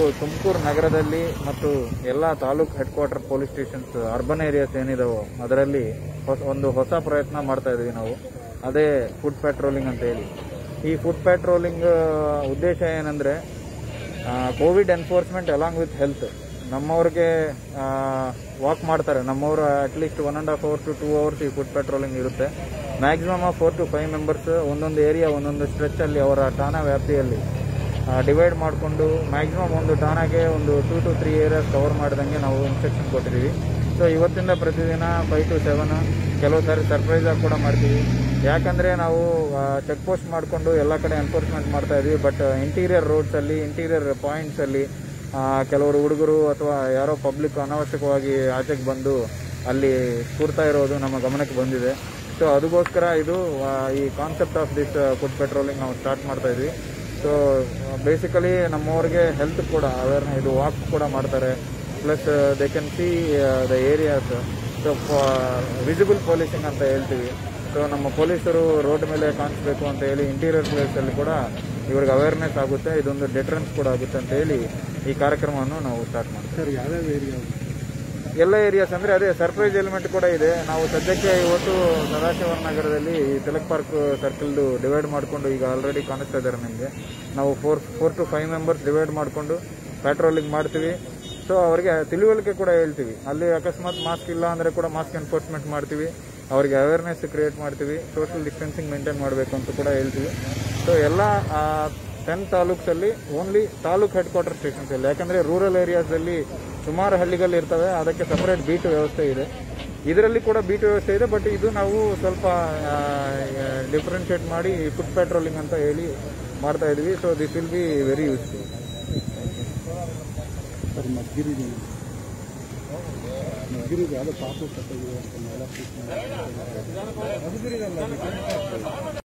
ತುಮಕೂರು ನಗರದಲ್ಲಿ ಮತ್ತು ಎಲ್ಲ taluk head quarter police stations urban areas ಏನಿದಾವೋ ಅದರಲ್ಲಿ ಹೊಸ ಒಂದು ಹೊಸ ಪ್ರಯತ್ನ ಮಾಡ್ತಾ ಇದೀವಿ ನಾವು ಅದೇ ಫುಡ್ ಪೆಟ್ರೋಲಿಂಗ್ ಅಂತ ಹೇಳಿ ಈ ಫುಡ್ ಪೆಟ್ರೋಲಿಂಗ್ ಉದ್ದೇಶ ಏನಂದ್ರೆ Covid enforcement along with health ನಮ್ಮವ್ರಿಗೆ ವಾಕ್ ಮಾಡ್ತಾರೆ ನಮ್ಮವರು at least one and half hour to two hours ಈ ಫುಡ್ ಪೆಟ್ರೋಲಿಂಗ್ ಇರುತ್ತೆ maximum of four to five members ಒಂದೊಂದು ಏರಿಯಾ ಒಂದೊಂದು ಸ್ಟ್ರೆಚ್ ಅಲ್ಲಿ ಅವರ ಠಾಣಾ ವ್ಯಾಪ್ತಿಯಲ್ಲಿ ಡಿವೈಡ್ ಮಾಡಿಕೊಂಡು ಮ್ಯಾಕ್ಸಿಮಮ್ ಒಂದು ಠಾಣಾಗೆ ಒಂದು two to three areas cover ಮಾಡಿದಂಗೆ ನಾವು ಇನ್ಸ್ಟ್ರಕ್ಷನ್ ಕೊಟ್ಟಿದ್ದೀವಿ ಸೊ ಇವತ್ತಿಂದ ಪ್ರತಿದಿನ ಫೈವ್ ಟು ಸೆವೆನ್ ಕೆಲವು ಸಾರಿ ಸರ್ಪ್ರೈಸ್ ಆಗಿ ಕೂಡ ಮಾಡ್ತೀವಿ ಯಾಕಂದ್ರೆ ನಾವು ಚೆಕ್ ಪೋಸ್ಟ್ ಮಾಡಿಕೊಂಡು ಎಲ್ಲ ಕಡೆ ಎನ್ಫೋರ್ಸ್ಮೆಂಟ್ ಮಾಡ್ತಾ ಇದೀವಿ ಬಟ್ ಇಂಟೀರಿಯರ್ ರೋಡ್ಸ್ ಅಲ್ಲಿ ಇಂಟೀರಿಯರ್ ಪಾಯಿಂಟ್ಸ್ ಅಲ್ಲಿ ಆ, ಕೆಲವರು ಹುಡುಗರು ಅಥವಾ ಯಾರೋ ಪಬ್ಲಿಕ್ ಅನಾವಶ್ಯಕವಾಗಿ ಆಚೆಗೆ ಬಂದು ಅಲ್ಲಿ ಕೂರ್ತಾ ಇರೋದು ನಮ್ಮ ಗಮನಕ್ಕೆ ಬಂದಿದೆ ಸೊ ಅದಕ್ಕೋಸ್ಕರ ಇದು ಆ, ಈ concept of this foot patrolling ನಾವು ಸ್ಟಾರ್ಟ್ ಮಾಡ್ತಾ ಇದ್ವಿ ಸೊ ಬೇಸಿಕಲಿ ನಮ್ಮವ್ರಿಗೆ ಹೆಲ್ತ್ ಕೂಡ ಅವೇರ್ನ ಇದು ವಾಕ್ ಕೂಡ ಮಾಡ್ತಾರೆ plus they can see the areas so visible policing ಅಂತ ಹೇಳ್ತೀವಿ ಸೊ ನಮ್ಮ ಪೊಲೀಸರು ರೋಡ್ ಮೇಲೆ ಕಾಣಿಸ್ಬೇಕು ಅಂತ ಹೇಳಿ ಇಂಟೀರಿಯರ್ ಪ್ಲೇಸ್ ಅಲ್ಲಿ ಕೂಡ ಇವ್ರಿಗೆ ಅವೇರ್ನೆಸ್ ಆಗುತ್ತೆ ಇದೊಂದು ಡೆಟ್ರೆನ್ಸ್ ಕೂಡ ಆಗುತ್ತೆ ಅಂತ ಹೇಳಿ ಈ ಕಾರ್ಯಕ್ರಮವನ್ನು ನಾವು ಸ್ಟಾರ್ಟ್ ಮಾಡ್ತೀವಿ ಸರ್ ಯಾವ್ಯಾವ ಏರಿಯಾ ಎಲ್ಲ ಏರಿಯಾಸ್ ಅಂದ್ರೆ ಅದೇ ಸರ್ಪ್ರೈಸ್ ಎಲಿಮೆಂಟ್ ಕೂಡ ಇದೆ ನಾವು ಸದ್ಯಕ್ಕೆ ಇವತ್ತು ಸದಾಶಿವ ನಗರದಲ್ಲಿ ತಿಲಕ್ ಪಾರ್ಕ್ ಸರ್ಕಲ್ ಡಿವೈಡ್ ಮಾಡಿಕೊಂಡು ಈಗ ಆಲ್ರೆಡಿ ಕಾಣಿಸ್ತಾ ಇದ್ದಾರೆ ನಿಮಗೆ ನಾವು four four to five members divide ಮಾಡಿಕೊಂಡು ಪೆಟ್ರೋಲಿಂಗ್ ಮಾಡ್ತೀವಿ ಸೊ ಅವರಿಗೆ ತಿಳುವಳಿಕೆ ಕೂಡ ಹೇಳ್ತೀವಿ ಅಲ್ಲಿ ಅಕಸ್ಮಾತ್ ಮಾಸ್ಕ್ ಇಲ್ಲ ಅಂದ್ರೆ ಕೂಡ ಮಾಸ್ಕ್ ಎನ್ಫೋರ್ಸ್ಮೆಂಟ್ ಮಾಡ್ತೀವಿ ಅವರಿಗೆ ಅವೇರ್ನೆಸ್ ಕ್ರಿಯೇಟ್ ಮಾಡ್ತೀವಿ ಸೋಷಿಯಲ್ ಡಿಸ್ಟೆನ್ಸಿಂಗ್ ಮೇಂಟೈನ್ ಮಾಡಬೇಕು ಅಂತ ಕೂಡ ಹೇಳ್ತೀವಿ ಸೊ ಎಲ್ಲ ಟೆನ್ ತಾಲೂಕ್ಸಲ್ಲಿ only taluk head quarter stations ಅಲ್ಲಿ ಯಾಕಂದ್ರೆ ರೂರಲ್ ಏರಿಯಾಸಲ್ಲಿ ಸುಮಾರು ಹಳ್ಳಿಗಳು ಇರ್ತವೆ ಅದಕ್ಕೆ ಸಪರೇಟ್ ಬೀಟ್ ವ್ಯವಸ್ಥೆ ಇದೆ ಇದರಲ್ಲಿ ಕೂಡ ಬೀಟ್ ವ್ಯವಸ್ಥೆ ಇದೆ ಬಟ್ ಇದು ನಾವು ಸ್ವಲ್ಪ ಡಿಫ್ರೆನ್ಶಿಯೇಟ್ ಮಾಡಿ ಫುಡ್ ಪೆಟ್ರೋಲಿಂಗ್ ಅಂತ ಹೇಳಿ ಮಾಡ್ತಾ ಇದೀವಿ so this will be very useful sir Madhugiri ಮದ್ಗಿರಿಗೆ ಯಾವುದೋ ಪಾಪು ಕಟ್ಟಿದೆ ಅಂತ ಮಹಿಳಾ